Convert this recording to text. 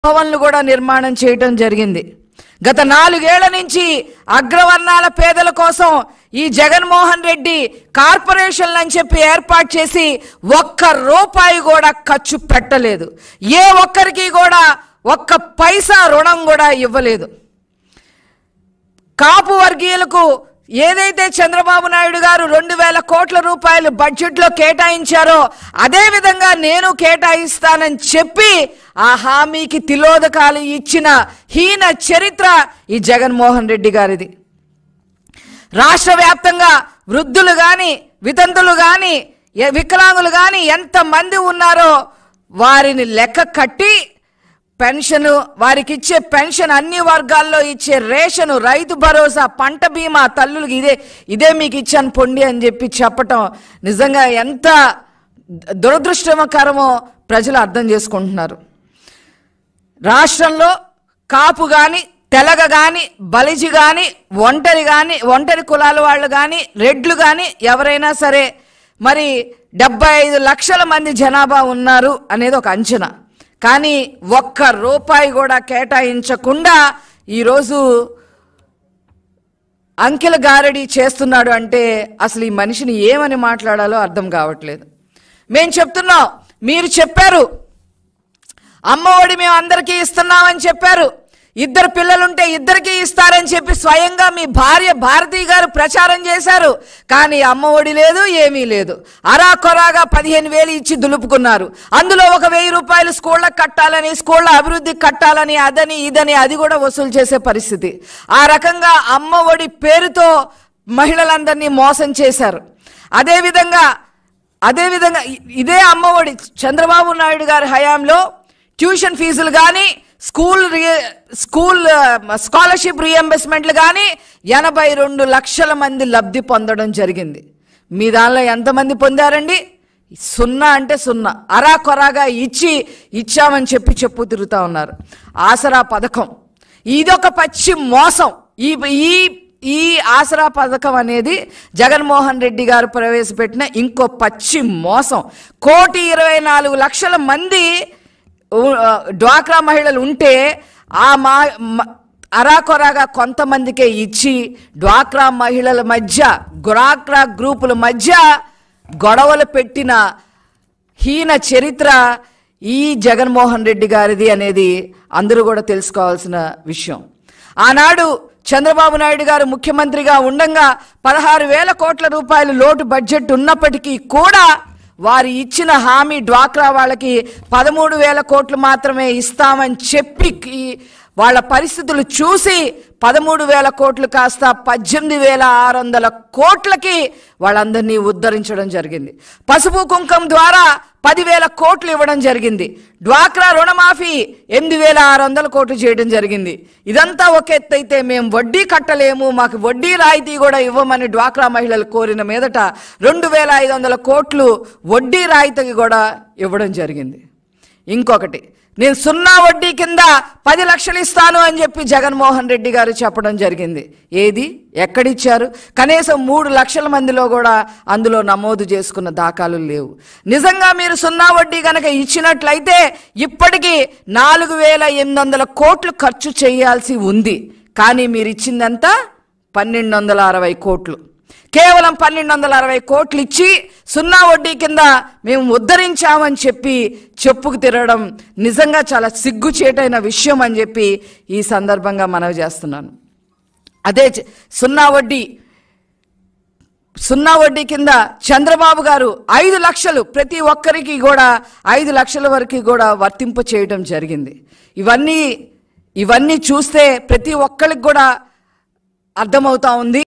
భవన్లు కూడా నిర్మాణం చేయటం జరిగింది గత నాలుగేళ్ల నుంచి అగ్రవర్ణాల పేదల కోసం ఈ జగన్మోహన్ రెడ్డి కార్పొరేషన్లు అని చెప్పి ఏర్పాటు చేసి ఒక్క రూపాయి కూడా ఖర్చు పెట్టలేదు ఏ ఒక్కరికి కూడా ఒక్క పైసా రుణం కూడా ఇవ్వలేదు కాపు వర్గీయులకు ఏదైతే చంద్రబాబు నాయుడు గారు రెండు వేల కోట్ల రూపాయలు బడ్జెట్లో కేటాయించారో అదే విధంగా నేను కేటాయిస్తానని చెప్పి ఆ హామీకి తిలోదకాలు ఇచ్చిన హీన చరిత్ర ఈ జగన్మోహన్ రెడ్డి గారిది రాష్ట్ర వ్యాప్తంగా వృద్ధులు కానీ వితంతులు కానీ వికలాంగులు కానీ ఎంతమంది ఉన్నారో వారిని లెక్క కట్టి పెన్షన్ వారికి ఇచ్చే పెన్షన్ అన్ని వర్గాల్లో ఇచ్చే రేషను రైతు భరోసా పంట బీమా తల్లులకి ఇదే ఇదే మీకు ఇచ్చాను పొండి అని చెప్పి చెప్పటం నిజంగా ఎంత దురదృష్టకరమో ప్రజలు అర్థం చేసుకుంటున్నారు రాష్ట్రంలో కాపు కానీ తెలగ కానీ బలిజి కానీ ఒంటరి కానీ ఒంటరి కులాల వాళ్ళు కానీ రెడ్లు కానీ ఎవరైనా సరే మరి డెబ్బై ఐదు లక్షల మంది జనాభా ఉన్నారు అనేది ఒక అంచనా కానీ ఒక్క రూపాయి కూడా కేటాయించకుండా ఈరోజు అంకెల గారడి చేస్తున్నాడు అంటే అసలు ఈ మనిషిని ఏమని మాట్లాడాలో అర్థం కావట్లేదు మేము చెప్తున్నాం మీరు చెప్పారు అమ్మ ఒడి మేము అందరికీ ఇస్తున్నామని చెప్పారు ఇద్దరు పిల్లలుంటే ఇద్దరికీ ఇస్తారని చెప్పి స్వయంగా మీ భార్య భారతి గారు ప్రచారం చేశారు కానీ అమ్మ ఒడి లేదు ఏమీ లేదు అరా కొరాగా పదిహేను వేలు ఇచ్చి దులుపుకున్నారు అందులో ఒక వెయ్యి రూపాయలు స్కూళ్ళకు కట్టాలని స్కూళ్ళ అభివృద్ధికి కట్టాలని అదని ఇదని అది కూడా వసూలు చేసే పరిస్థితి ఆ రకంగా అమ్మ ఒడి పేరుతో మహిళలందరినీ మోసం చేశారు అదేవిధంగా అదేవిధంగా ఇ- ఇదే అమ్మఒడి చంద్రబాబు నాయుడు గారి హయాంలో ట్యూషన్ ఫీజులు కానీ స్కూల్ రి- స్కూల్ ఆ, స్కాలర్షిప్ రియంబర్స్మెంట్లు కానీ ఎనభై రెండు లక్షల మంది లబ్ధి పొందడం జరిగింది మీ దానిలో ఎంతమంది పొందారండి సున్నా అంటే సున్నా అరా కొరాగా ఇచ్చి ఇచ్చామని చెప్పి చెప్పు తిరుగుతా ఉన్నారు ఆసరా పథకం ఇదొక పచ్చి మోసం ఈ ఈ ఈ ఆసరా పథకం అనేది జగన్మోహన్ రెడ్డి గారు ప్రవేశపెట్టిన ఇంకో పచ్చి మోసం కోటి ఇరవై నాలుగు లక్షల మంది ఉ- ఆ, డ్వాక్రా మహిళలు ఉంటే ఆ మా మ- అరాకొరాగా కొంతమందికే ఇచ్చి డ్వాక్రా మహిళల మధ్య డ్వాక్రా గ్రూపుల మధ్య గొడవలు పెట్టిన హీన చరిత్ర ఈ జగన్మోహన్ రెడ్డి గారిది అనేది అందరూ కూడా తెలుసుకోవాల్సిన విషయం ఆనాడు చంద్రబాబు నాయుడు గారు ముఖ్యమంత్రిగా ఉండంగా పదహారు వేల కోట్ల రూపాయలు లోటు బడ్జెట్ ఉన్నప్పటికీ కూడా వారు ఇచ్చిన హామీ డ్వాక్రా వాళ్ళకి పదమూడు వేల కోట్లు మాత్రమే ఇస్తామని చెప్పి ఈ- వాళ్ళ పరిస్థితులు చూసి పదమూడు వేల కోట్లు కాస్త పద్దెనిమిది వేల ఆరు వందల కోట్లకి వాళ్ళందరినీ ఉద్ధరించడం జరిగింది పసుపు కుంకం ద్వారా పదివేల కోట్లు ఇవ్వడం జరిగింది డ్వాక్రా రుణమాఫీ ఎనిమిది వేల ఆరు వందల కోట్లు చేయడం జరిగింది ఇదంతా ఒక ఎత్తు అయితే మేము వడ్డీ కట్టలేము మాకు వడ్డీ రాయితీ కూడా ఇవ్వమని డ్వాక్రా మహిళలు కోరిన మీదట రెండు వేల ఐదు వందల కోట్లు వడ్డీ రాయితీ కూడా ఇవ్వడం జరిగింది ఇంకొకటి నేను సున్నా వడ్డీ కింద పది లక్షలు ఇస్తాను అని చెప్పి జగన్మోహన్ రెడ్డి గారు చెప్పడం జరిగింది ఏది ఎక్కడిచ్చారు కనీసం మూడు లక్షల మందిలో కూడా అందులో నమోదు చేసుకున్న దాఖలు లేవు నిజంగా మీరు సున్నా వడ్డీ కనుక ఇచ్చినట్లయితే ఇప్పటికీ నాలుగు వేల ఎనిమిది వందల కోట్లు ఖర్చు చేయాల్సి ఉంది కానీ మీరు ఇచ్చిందంతా పన్నెండు వందల అరవై కోట్లు కేవలం పన్నెండు వందల అరవై కోట్లు ఇచ్చి సున్నా వడ్డీ కింద మేము ఉద్ధరించామని చెప్పి చెప్పుకు తిరగడం నిజంగా చాలా సిగ్గుచేటైన విషయం అని చెప్పి ఈ సందర్భంగా మనవి చేస్తున్నాను అదే చ- సున్నా వడ్డీ సున్నా వడ్డీ కింద చంద్రబాబు గారు ఐదు లక్షలు ప్రతి ఒక్కరికి కూడా ఐదు లక్షల వరకు కూడా వర్తింప చేయడం జరిగింది ఇవన్నీ ఇవన్నీ చూస్తే ప్రతి ఒక్కరికి కూడా అర్థమవుతా ఉంది